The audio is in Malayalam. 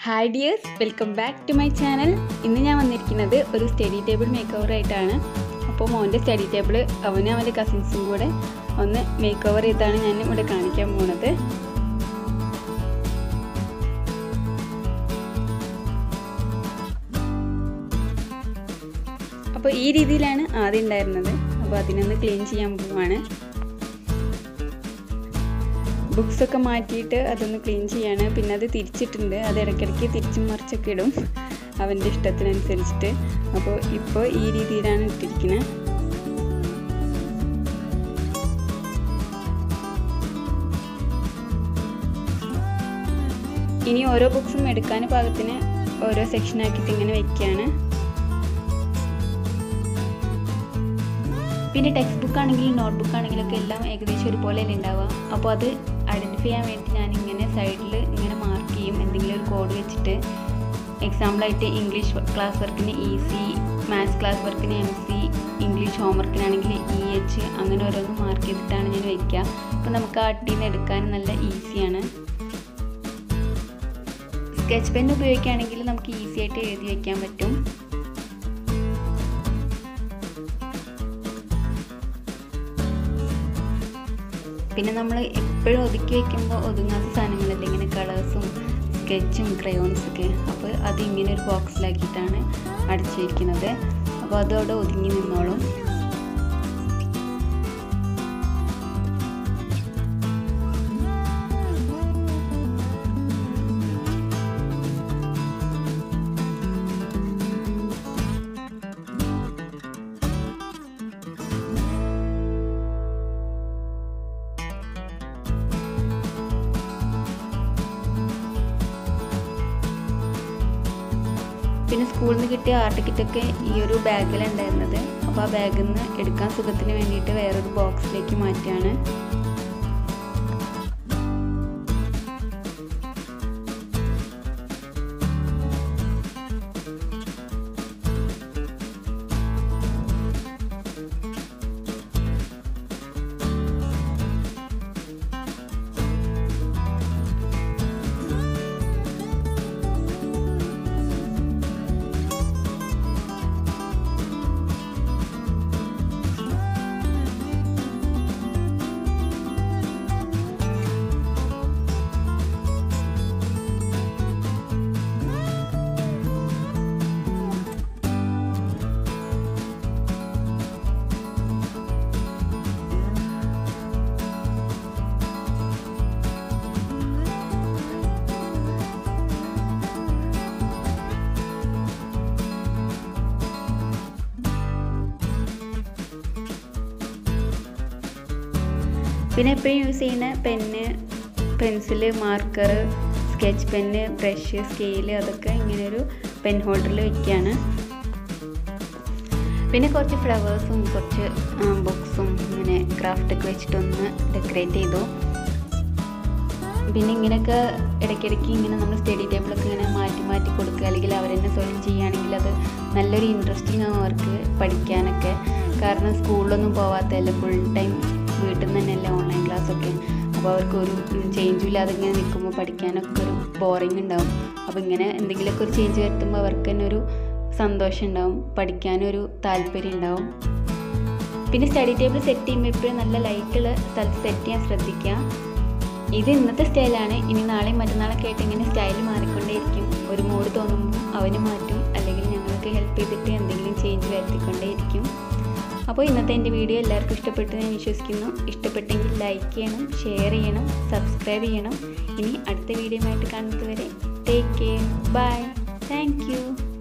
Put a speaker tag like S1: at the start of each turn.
S1: hi dears welcome back to my channel ഇന്ന് ഞാൻ വന്നിരിക്കുന്നത് ഒരു സ്റ്റഡി ടേബിൾ മേക്ക് ഓവറായിട്ടാണ് അപ്പോൾ മോൻ്റെ സ്റ്റഡി ടേബിൾ അവനും അവൻ്റെ കസിൻസും കൂടെ ഒന്ന് മേക്ക് ഓവർ ചെയ്താണ് ഞാൻ ഇവിടെ കാണിക്കാൻ പോണത് അപ്പോൾ ഈ രീതിയിലാണ് ആദ്യം ഉണ്ടായിരുന്നത് അപ്പോൾ അതിനൊന്ന് ക്ലീൻ ചെയ്യാൻ പോവാണ് ബുക്സൊക്കെ മാറ്റിയിട്ട് അതൊന്ന് ക്ലീൻ ചെയ്യാണ് പിന്നെ അത് തിരിച്ചിട്ടുണ്ട് അത് ഇടയ്ക്കിടയ്ക്ക് തിരിച്ചും മറിച്ചൊക്കെ ഇടും അവൻ്റെ ഇഷ്ടത്തിനനുസരിച്ചിട്ട് അപ്പോൾ ഇപ്പോൾ ഈ രീതിയിലാണ് ഇട്ടിരിക്കുന്നത് ഇനി ഓരോ ബുക്സും എടുക്കാൻ പാകത്തിന് ഓരോ സെക്ഷനാക്കിയിട്ട് ഇങ്ങനെ വെക്കുകയാണ് പിന്നെ ടെക്സ്റ്റ് ബുക്ക് ആണെങ്കിലും നോട്ട് ബുക്ക് ആണെങ്കിലൊക്കെ എല്ലാം ഏകദേശം ഒരുപോലെയല്ലേ ഉണ്ടാവുക അപ്പോൾ അത് ഐഡൻറ്റിഫൈ ചെയ്യാൻ വേണ്ടി ഞാൻ ഇങ്ങനെ സൈഡിൽ ഇങ്ങനെ മാർക്ക് ചെയ്യും എന്തെങ്കിലും ഒരു കോഡ് വെച്ചിട്ട് എക്സാമ്പിളായിട്ട് ഇംഗ്ലീഷ് ക്ലാസ് വർക്കിന് ഇ സി മാത്സ് ക്ലാസ് വർക്കിന് എം സി ഇംഗ്ലീഷ് ഹോം വർക്കിനാണെങ്കിൽ ഇ എച്ച് അങ്ങനെ ഓരോന്ന് മാർക്ക് ചെയ്തിട്ടാണ് ഞാൻ വയ്ക്കുക അപ്പോൾ നമുക്ക് ആ അട്ടിയിൽ നിന്ന് എടുക്കാൻ നല്ല ഈസിയാണ് സ്കെച്ച് പെൻ ഉപയോഗിക്കുകയാണെങ്കിൽ നമുക്ക് ഈസി ആയിട്ട് എഴുതി വയ്ക്കാൻ പറ്റും പിന്നെ നമ്മൾ എപ്പോഴും ഒതുക്കി വെക്കുമ്പോൾ ഒതുങ്ങാത്ത സാധനങ്ങളല്ലേ ഇങ്ങനെ കളേഴ്സും സ്കെച്ചും ക്രയോൺസൊക്കെ അപ്പോൾ അത് ഇങ്ങനെ ഒരു ബോക്സിലാക്കിയിട്ടാണ് അടിച്ചു വയ്ക്കുന്നത് അപ്പോൾ അതവിടെ ഒതുങ്ങി നിന്നോളും പിന്നെ സ്കൂളിൽ നിന്ന് കിട്ടിയ ആർട്ട് കിറ്റൊക്കെ ഈ ഒരു ബാഗിലുണ്ടായിരുന്നത് അപ്പോൾ ആ ബാഗിൽ നിന്ന് എടുക്കാൻ സുഖത്തിന് വേണ്ടിയിട്ട് വേറൊരു ബോക്സിലേക്ക് മാറ്റുകയാണ് പിന്നെ എപ്പോഴും യൂസ് ചെയ്യുന്ന pen pencil marker sketch pen brush scale അതൊക്കെ ഇങ്ങനെ ഒരു പെൻ ഹോൾഡറിൽ വെക്കുകയാണ് പിന്നെ കുറച്ച് ഫ്ലവേഴ്സും കുറച്ച് ബുക്സും ഇങ്ങനെ ക്രാഫ്റ്റൊക്കെ വെച്ചിട്ടൊന്ന് ഡെക്കറേറ്റ് ചെയ്തു പിന്നെ ഇങ്ങനെയൊക്കെ ഇടയ്ക്കിടയ്ക്ക് ഇങ്ങനെ നമ്മൾ സ്റ്റഡി ടേബിളൊക്കെ ഇങ്ങനെ മാറ്റി മാറ്റി കൊടുക്കുക അല്ലെങ്കിൽ അവർ തന്നെ സ്വയം ചെയ്യുകയാണെങ്കിൽ അത് നല്ലൊരു ഇൻട്രസ്റ്റിംഗ് ആവും അവർക്ക് പഠിക്കാനൊക്കെ കാരണം സ്കൂളിലൊന്നും പോവാത്തതല്ല ഫുൾ ടൈം വീട്ടിൽ നിന്ന് തന്നെയല്ലേ ഓൺലൈൻ ക്ലാസ്സൊക്കെ അപ്പോൾ അവർക്ക് ഒരു ചേഞ്ചും ഇല്ലാതെ ഇങ്ങനെ നിൽക്കുമ്പോൾ പഠിക്കാനൊക്കെ ഒരു ബോറിംഗ് ഉണ്ടാവും അപ്പോൾ ഇങ്ങനെ എന്തെങ്കിലുമൊക്കെ ഒരു ചേഞ്ച് വരുത്തുമ്പോൾ അവർക്ക് തന്നെ ഒരു സന്തോഷം ഉണ്ടാവും പഠിക്കാനൊരു താല്പര്യം ഉണ്ടാവും പിന്നെ സ്റ്റഡി ടേബിൾ സെറ്റ് ചെയ്യുമ്പോൾ എപ്പോഴും നല്ല ലൈറ്റുള്ള സ്ഥലത്ത് സെറ്റ് ചെയ്യാൻ ശ്രദ്ധിക്കുക ഇത് ഇന്നത്തെ സ്റ്റൈലാണ് ഇനി നാളെയും മറ്റന്നാളൊക്കെ ആയിട്ട് ഇങ്ങനെ സ്റ്റൈൽ മാറിക്കൊണ്ടേയിരിക്കും ഒരു മൂഡ് തോന്നുമ്പോൾ അവന് മാറ്റും അല്ലെങ്കിൽ ഞങ്ങൾക്ക് ഹെൽപ്പ് ചെയ്തിട്ട് എന്തെങ്കിലും ചേഞ്ച് വരുത്തിക്കൊണ്ടേയിരിക്കും അപ്പോൾ ഇന്നത്തെ എൻ്റെ വീഡിയോ എല്ലാവർക്കും ഇഷ്ടപ്പെട്ടു ഞാൻ വിശ്വസിക്കുന്നു ഇഷ്ടപ്പെട്ടെങ്കിൽ ലൈക്ക് ചെയ്യണം ഷെയർ ചെയ്യണം സബ്സ്ക്രൈബ് ചെയ്യണം ഇനി അടുത്ത വീഡിയോ ആയിട്ട് കാണുന്നത് വരെ ടേക്ക് കെയർ ബൈ താങ്ക്